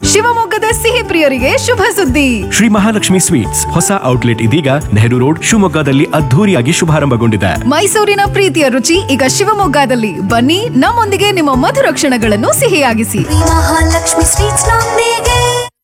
ಶಿವಮೊಗ್ಗದ ಸಿಹಿ ಪ್ರಿಯರಿಗೆ ಶುಭ ಸುದ್ದಿ ಶ್ರೀ ಮಹಾಲಕ್ಷ್ಮಿ ಸ್ವೀಟ್ಸ್ ಹೊಸ ಔಟ್ಲೆಟ್ ಇದೀಗ ನೆಹರು ರೋಡ್ ಶಿವಮೊಗ್ಗದಲ್ಲಿ ಅದ್ಧೂರಿಯಾಗಿ ಶುಭಾರಂಭಗೊಂಡಿದೆ ಮೈಸೂರಿನ ಪ್ರೀತಿಯ ರುಚಿ ಈಗ ಶಿವಮೊಗ್ಗದಲ್ಲಿ ಬನ್ನಿ ನಮ್ಮೊಂದಿಗೆ ನಿಮ್ಮ ಮಧುರ ಕ್ಷಣಗಳನ್ನು ಸಿಹಿಯಾಗಿಸಿ ಮಹಾಲಕ್ಷ್ಮಿ ಸ್ವೀಟ್ಸ್ ನೊಂದಿಗೆ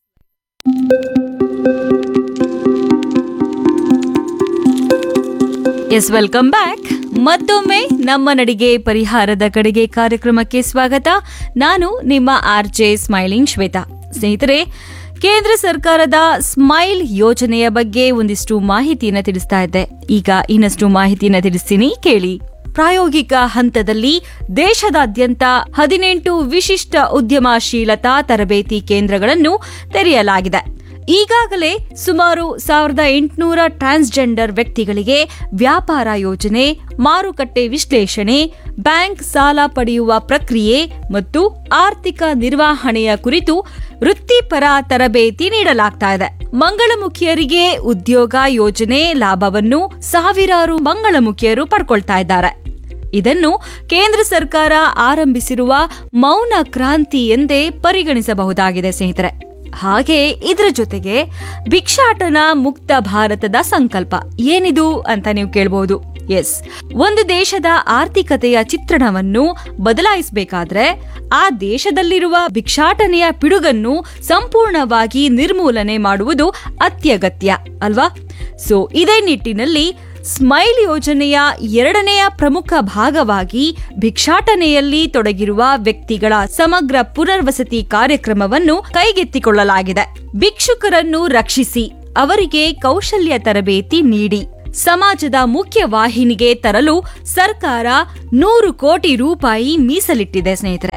ಎಸ್ ವೆಲ್ಕಮ್ ಬ್ಯಾಕ್ ಮತ್ತೊಮ್ಮೆ ನಮ್ಮ ನಡಿಗೆ ಪರಿಹಾರದ ಕಡೆಗೆ ಕಾರ್ಯಕ್ರಮಕ್ಕೆ ಸ್ವಾಗತ ನಾನು ನಿಮ್ಮ ಆರ್ ಜೆ ಸ್ಮೈಲಿಂಗ್ ಶ್ವೇತಾ ಸ್ನೇಹಿತರೆ ಕೇಂದ್ರ ಸರ್ಕಾರದ ಸ್ಮೈಲ್ ಯೋಜನೆಯ ಬಗ್ಗೆ ಒಂದಿಷ್ಟು ಮಾಹಿತಿಯನ್ನ ತಿಳಿಸ್ತಾ ಇದ್ದೆ ಈಗ ಇನ್ನಷ್ಟು ಮಾಹಿತಿಯನ್ನ ತಿಳಿಸ್ತೀನಿ ಕೇಳಿ ಪ್ರಾಯೋಗಿಕ ಹಂತದಲ್ಲಿ ದೇಶದಾದ್ಯಂತ ಹದಿನೆಂಟು ವಿಶಿಷ್ಟ ಉದ್ಯಮಶೀಲತಾ ತರಬೇತಿ ಕೇಂದ್ರಗಳನ್ನು ತೆರೆಯಲಾಗಿದೆ ಈಗಾಗಲೇ ಸುಮಾರು ಸಾವಿರದ ಎಂಟುನೂರ ಟ್ರಾನ್ಸ್ಜೆಂಡರ್ ವ್ಯಕ್ತಿಗಳಿಗೆ ವ್ಯಾಪಾರ ಯೋಜನೆ ಮಾರುಕಟ್ಟೆ ವಿಶ್ಲೇಷಣೆ ಬ್ಯಾಂಕ್ ಸಾಲ ಪಡೆಯುವ ಪ್ರಕ್ರಿಯೆ ಮತ್ತು ಆರ್ಥಿಕ ನಿರ್ವಹಣೆಯ ಕುರಿತು ವೃತ್ತಿಪರ ತರಬೇತಿ ನೀಡಲಾಗ್ತಾ ಇದೆ ಮಂಗಳಮುಖಿಯರಿಗೆ ಉದ್ಯೋಗ ಯೋಜನೆ ಲಾಭವನ್ನು ಸಾವಿರಾರು ಮಂಗಳಮುಖಿಯರು ಪಡ್ಕೊಳ್ತಾ ಇದ್ದಾರೆ ಇದನ್ನು ಕೇಂದ್ರ ಸರ್ಕಾರ ಆರಂಭಿಸಿರುವ ಮೌನ ಕ್ರಾಂತಿ ಎಂದೇ ಪರಿಗಣಿಸಬಹುದಾಗಿದೆ ಸ್ನೇಹಿತರೆ ಹಾಗೆ ಇದರ ಜೊತೆಗೆ ಭಿಕ್ಷಾಟನ ಮುಕ್ತ ಭಾರತದ ಸಂಕಲ್ಪ ಏನಿದು ಅಂತ ನೀವು ಕೇಳಬಹುದು ಎಸ್ ಒಂದು ದೇಶದ ಆರ್ಥಿಕತೆಯ ಚಿತ್ರಣವನ್ನು ಬದಲಾಯಿಸಬೇಕಾದ್ರೆ ಆ ದೇಶದಲ್ಲಿರುವ ಭಿಕ್ಷಾಟನೆಯ ಪಿಡುಗನ್ನು ಸಂಪೂರ್ಣವಾಗಿ ನಿರ್ಮೂಲನೆ ಮಾಡುವುದು ಅತ್ಯಗತ್ಯ ಅಲ್ವಾ ಸೊ ಇದೇ ನಿಟ್ಟಿನಲ್ಲಿ ಸ್ಮೈಲ್ ಯೋಜನೆಯ ಎರಡನೆಯ ಪ್ರಮುಖ ಭಾಗವಾಗಿ ಭಿಕ್ಷಾಟನೆಯಲ್ಲಿ ತೊಡಗಿರುವ ವ್ಯಕ್ತಿಗಳ ಸಮಗ್ರ ಪುನರ್ವಸತಿ ಕಾರ್ಯಕ್ರಮವನ್ನು ಕೈಗೆತ್ತಿಕೊಳ್ಳಲಾಗಿದೆ ಭಿಕ್ಷುಕರನ್ನು ರಕ್ಷಿಸಿ ಅವರಿಗೆ ಕೌಶಲ್ಯ ತರಬೇತಿ ನೀಡಿ ಸಮಾಜದ ಮುಖ್ಯ ವಾಹಿನಿಗೆ ತರಲು ಸರ್ಕಾರ ನೂರು ಕೋಟಿ ರೂಪಾಯಿ ಮೀಸಲಿಟ್ಟಿದೆ ಸ್ನೇಹಿತರೆ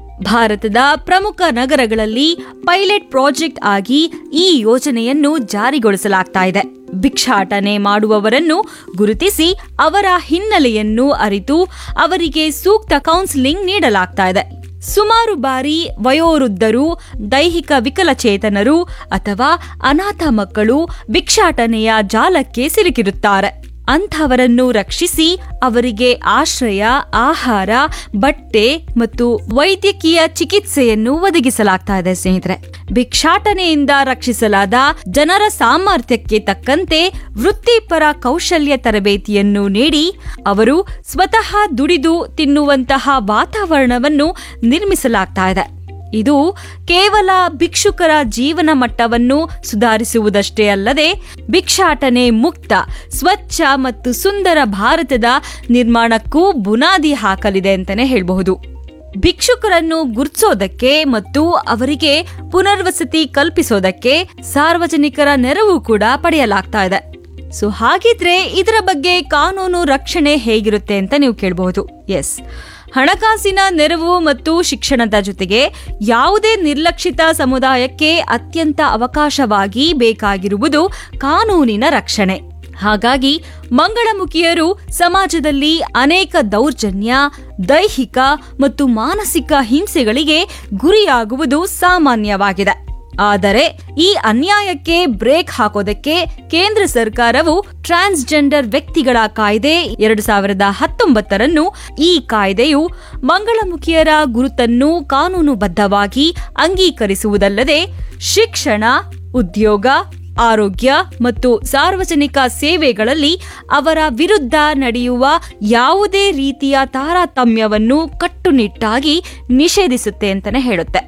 ಭಾರತದ ಪ್ರಮುಖ ನಗರಗಳಲ್ಲಿ ಪೈಲಟ್ ಪ್ರಾಜೆಕ್ಟ್ ಆಗಿ ಈ ಯೋಜನೆಯನ್ನು ಜಾರಿಗೊಳಿಸಲಾಗ್ತಾ ಇದೆ ಭಿಕ್ಷಾಟನೆ ಮಾಡುವವರನ್ನು ಗುರುತಿಸಿ ಅವರ ಹಿನ್ನೆಲೆಯನ್ನು ಅರಿತು ಅವರಿಗೆ ಸೂಕ್ತ ಕೌನ್ಸಿಲಿಂಗ್ ನೀಡಲಾಗ್ತಾ ಇದೆ ಸುಮಾರು ಬಾರಿ ವಯೋವೃದ್ಧರು ದೈಹಿಕ ವಿಕಲಚೇತನರು ಅಥವಾ ಅನಾಥ ಮಕ್ಕಳು ಭಿಕ್ಷಾಟನೆಯ ಜಾಲಕ್ಕೆ ಸಿಲುಕಿರುತ್ತಾರೆ ಅಂಥವರನ್ನು ರಕ್ಷಿಸಿ ಅವರಿಗೆ ಆಶ್ರಯ ಆಹಾರ ಬಟ್ಟೆ ಮತ್ತು ವೈದ್ಯಕೀಯ ಚಿಕಿತ್ಸೆಯನ್ನು ಒದಗಿಸಲಾಗ್ತಾ ಇದೆ ಸ್ನೇಹಿತರೆ ಭಿಕ್ಷಾಟನೆಯಿಂದ ರಕ್ಷಿಸಲಾದ ಜನರ ಸಾಮರ್ಥ್ಯಕ್ಕೆ ತಕ್ಕಂತೆ ವೃತ್ತಿಪರ ಕೌಶಲ್ಯ ತರಬೇತಿಯನ್ನು ನೀಡಿ ಅವರು ಸ್ವತಃ ದುಡಿದು ತಿನ್ನುವಂತಹ ವಾತಾವರಣವನ್ನು ನಿರ್ಮಿಸಲಾಗ್ತಾ ಇದೆ ಇದು ಕೇವಲ ಭಿಕ್ಷುಕರ ಜೀವನ ಮಟ್ಟವನ್ನು ಸುಧಾರಿಸುವುದಷ್ಟೇ ಅಲ್ಲದೆ ಭಿಕ್ಷಾಟನೆ ಮುಕ್ತ ಸ್ವಚ್ಛ ಮತ್ತು ಸುಂದರ ಭಾರತದ ನಿರ್ಮಾಣಕ್ಕೂ ಬುನಾದಿ ಹಾಕಲಿದೆ ಅಂತಾನೆ ಹೇಳಬಹುದು ಭಿಕ್ಷುಕರನ್ನು ಗುರ್ತಿಸೋದಕ್ಕೆ ಮತ್ತು ಅವರಿಗೆ ಪುನರ್ವಸತಿ ಕಲ್ಪಿಸೋದಕ್ಕೆ ಸಾರ್ವಜನಿಕರ ನೆರವು ಕೂಡ ಪಡೆಯಲಾಗ್ತಾ ಇದೆ ಸೊ ಹಾಗಿದ್ರೆ ಇದರ ಬಗ್ಗೆ ಕಾನೂನು ರಕ್ಷಣೆ ಹೇಗಿರುತ್ತೆ ಅಂತ ನೀವು ಕೇಳಬಹುದು ಎಸ್ ಹಣಕಾಸಿನ ನೆರವು ಮತ್ತು ಶಿಕ್ಷಣದ ಜೊತೆಗೆ ಯಾವುದೇ ನಿರ್ಲಕ್ಷಿತ ಸಮುದಾಯಕ್ಕೆ ಅತ್ಯಂತ ಅವಕಾಶವಾಗಿ ಬೇಕಾಗಿರುವುದು ಕಾನೂನಿನ ರಕ್ಷಣೆ ಹಾಗಾಗಿ ಮಂಗಳಮುಖಿಯರು ಸಮಾಜದಲ್ಲಿ ಅನೇಕ ದೌರ್ಜನ್ಯ ದೈಹಿಕ ಮತ್ತು ಮಾನಸಿಕ ಹಿಂಸೆಗಳಿಗೆ ಗುರಿಯಾಗುವುದು ಸಾಮಾನ್ಯವಾಗಿದೆ ಆದರೆ ಈ ಅನ್ಯಾಯಕ್ಕೆ ಬ್ರೇಕ್ ಹಾಕೋದಕ್ಕೆ ಕೇಂದ್ರ ಸರ್ಕಾರವು ಟ್ರಾನ್ಸ್ಜೆಂಡರ್ ವ್ಯಕ್ತಿಗಳ ಕಾಯ್ದೆ ಎರಡು ಸಾವಿರದ ಹತ್ತೊಂಬತ್ತರನ್ನು ಈ ಕಾಯ್ದೆಯು ಮಂಗಳಮುಖಿಯರ ಗುರುತನ್ನು ಕಾನೂನುಬದ್ಧವಾಗಿ ಅಂಗೀಕರಿಸುವುದಲ್ಲದೆ ಶಿಕ್ಷಣ ಉದ್ಯೋಗ ಆರೋಗ್ಯ ಮತ್ತು ಸಾರ್ವಜನಿಕ ಸೇವೆಗಳಲ್ಲಿ ಅವರ ವಿರುದ್ಧ ನಡೆಯುವ ಯಾವುದೇ ರೀತಿಯ ತಾರತಮ್ಯವನ್ನು ಕಟ್ಟುನಿಟ್ಟಾಗಿ ನಿಷೇಧಿಸುತ್ತೆ ಅಂತಾನೆ ಹೇಳುತ್ತೆ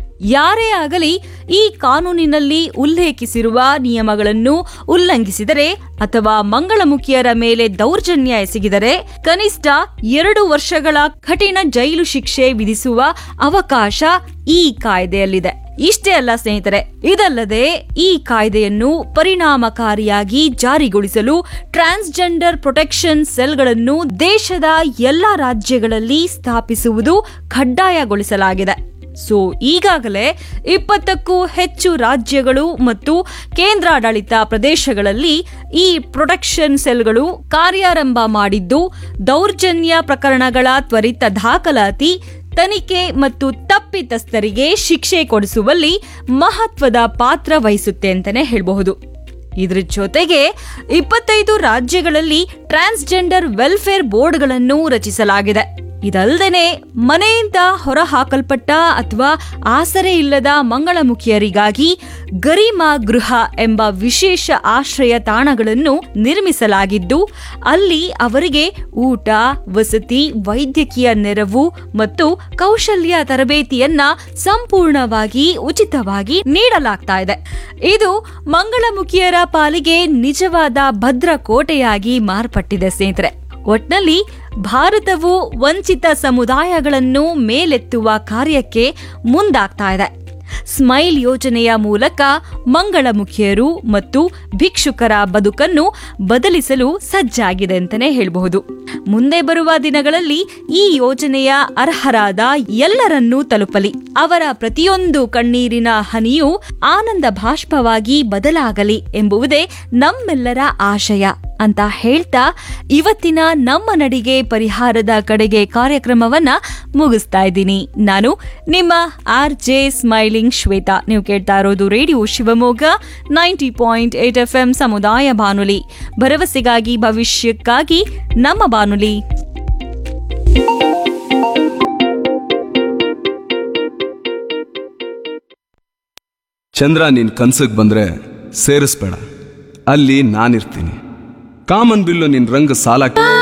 ಯಾರೇ ಆಗಲಿ ಈ ಕಾನೂನಿನಲ್ಲಿ ಉಲ್ಲೇಖಿಸಿರುವ ನಿಯಮಗಳನ್ನು ಉಲ್ಲಂಘಿಸಿದರೆ ಅಥವಾ ಮಂಗಳಮುಖಿಯರ ಮೇಲೆ ದೌರ್ಜನ್ಯ ಎಸಗಿದರೆ ಕನಿಷ್ಠ ಎರಡು ವರ್ಷಗಳ ಕಠಿಣ ಜೈಲು ಶಿಕ್ಷೆ ವಿಧಿಸುವ ಅವಕಾಶ ಈ ಕಾಯ್ದೆಯಲ್ಲಿದೆ ಇಷ್ಟೇ ಅಲ್ಲ ಸ್ನೇಹಿತರೆ ಇದಲ್ಲದೆ ಈ ಕಾಯ್ದೆಯನ್ನು ಪರಿಣಾಮಕಾರಿಯಾಗಿ ಜಾರಿಗೊಳಿಸಲು ಟ್ರಾನ್ಸ್ಜೆಂಡರ್ ಪ್ರೊಟೆಕ್ಷನ್ ಸೆಲ್ಗಳನ್ನು ದೇಶದ ಎಲ್ಲಾ ರಾಜ್ಯಗಳಲ್ಲಿ ಸ್ಥಾಪಿಸುವುದು ಕಡ್ಡಾಯಗೊಳಿಸಲಾಗಿದೆ ಸೊ ಈಗಾಗಲೇ ಇಪ್ಪತ್ತಕ್ಕೂ ಹೆಚ್ಚು ರಾಜ್ಯಗಳು ಮತ್ತು ಕೇಂದ್ರಾಡಳಿತ ಪ್ರದೇಶಗಳಲ್ಲಿ ಈ ಪ್ರೊಟೆಕ್ಷನ್ ಸೆಲ್ಗಳು ಕಾರ್ಯಾರಂಭ ಮಾಡಿದ್ದು ದೌರ್ಜನ್ಯ ಪ್ರಕರಣಗಳ ತ್ವರಿತ ದಾಖಲಾತಿ ತನಿಖೆ ಮತ್ತು ತಪ್ಪಿತಸ್ಥರಿಗೆ ಶಿಕ್ಷೆ ಕೊಡಿಸುವಲ್ಲಿ ಮಹತ್ವದ ಪಾತ್ರ ವಹಿಸುತ್ತೆ ಅಂತಾನೆ ಹೇಳಬಹುದು ಇದ್ರ ಜೊತೆಗೆ ಇಪ್ಪತ್ತೈದು ರಾಜ್ಯಗಳಲ್ಲಿ ಟ್ರಾನ್ಸ್ಜೆಂಡರ್ ವೆಲ್ಫೇರ್ ಬೋರ್ಡ್ಗಳನ್ನು ರಚಿಸಲಾಗಿದೆ ಇದಲ್ದೇನೆ ಮನೆಯಿಂದ ಹೊರ ಹಾಕಲ್ಪಟ್ಟ ಅಥವಾ ಆಸರೆ ಇಲ್ಲದ ಮಂಗಳಮುಖಿಯರಿಗಾಗಿ ಗರಿಮಾ ಗೃಹ ಎಂಬ ವಿಶೇಷ ಆಶ್ರಯ ತಾಣಗಳನ್ನು ನಿರ್ಮಿಸಲಾಗಿದ್ದು ಅಲ್ಲಿ ಅವರಿಗೆ ಊಟ ವಸತಿ ವೈದ್ಯಕೀಯ ನೆರವು ಮತ್ತು ಕೌಶಲ್ಯ ತರಬೇತಿಯನ್ನ ಸಂಪೂರ್ಣವಾಗಿ ಉಚಿತವಾಗಿ ನೀಡಲಾಗ್ತಾ ಇದೆ ಇದು ಮಂಗಳಮುಖಿಯರ ಪಾಲಿಗೆ ನಿಜವಾದ ಭದ್ರ ಕೋಟೆಯಾಗಿ ಮಾರ್ಪಟ್ಟಿದೆ ಸ್ನೇಹಿತರೆ ಒಟ್ನಲ್ಲಿ ಭಾರತವು ವಂಚಿತ ಸಮುದಾಯಗಳನ್ನು ಮೇಲೆತ್ತುವ ಕಾರ್ಯಕ್ಕೆ ಮುಂದಾಗ್ತಾ ಇದೆ ಸ್ಮೈಲ್ ಯೋಜನೆಯ ಮೂಲಕ ಮಂಗಳಮುಖಿಯರು ಮತ್ತು ಭಿಕ್ಷುಕರ ಬದುಕನ್ನು ಬದಲಿಸಲು ಸಜ್ಜಾಗಿದೆ ಅಂತಲೇ ಹೇಳಬಹುದು ಮುಂದೆ ಬರುವ ದಿನಗಳಲ್ಲಿ ಈ ಯೋಜನೆಯ ಅರ್ಹರಾದ ಎಲ್ಲರನ್ನೂ ತಲುಪಲಿ ಅವರ ಪ್ರತಿಯೊಂದು ಕಣ್ಣೀರಿನ ಹನಿಯೂ ಆನಂದ ಭಾಷ್ಪವಾಗಿ ಬದಲಾಗಲಿ ಎಂಬುವುದೇ ನಮ್ಮೆಲ್ಲರ ಆಶಯ ಅಂತ ಹೇಳ್ತಾ ಇವತ್ತಿನ ನಮ್ಮ ನಡಿಗೆ ಪರಿಹಾರದ ಕಡೆಗೆ ಕಾರ್ಯಕ್ರಮವನ್ನ ಮುಗಿಸ್ತಾ ಇದ್ದೀನಿ ನಾನು ನಿಮ್ಮ ಆರ್ ಜೆ ಸ್ಮೈಲಿಂಗ್ ಶ್ವೇತಾ ನೀವು ಕೇಳ್ತಾ ಇರೋದು radio Shivamogga ninety point eight F M ಸಮುದಾಯ ಬಾನುಲಿ ಭರವಸೆಗಾಗಿ ಭವಿಷ್ಯಕ್ಕಾಗಿ ನಮ್ಮ ಬಾನುಲಿ ಚಂದ್ರ ನಿನ್ ಕನ್ಸಕ್ ಬಂದ್ರೆ ಸೇರಿಸ್ಬೇಡ ಅಲ್ಲಿ ನಾನಿರ್ತೀನಿ ಕಾಮನ್ ಬಿಲ್ಲು ನಿನ್ ರಂಗ ಸಾಲ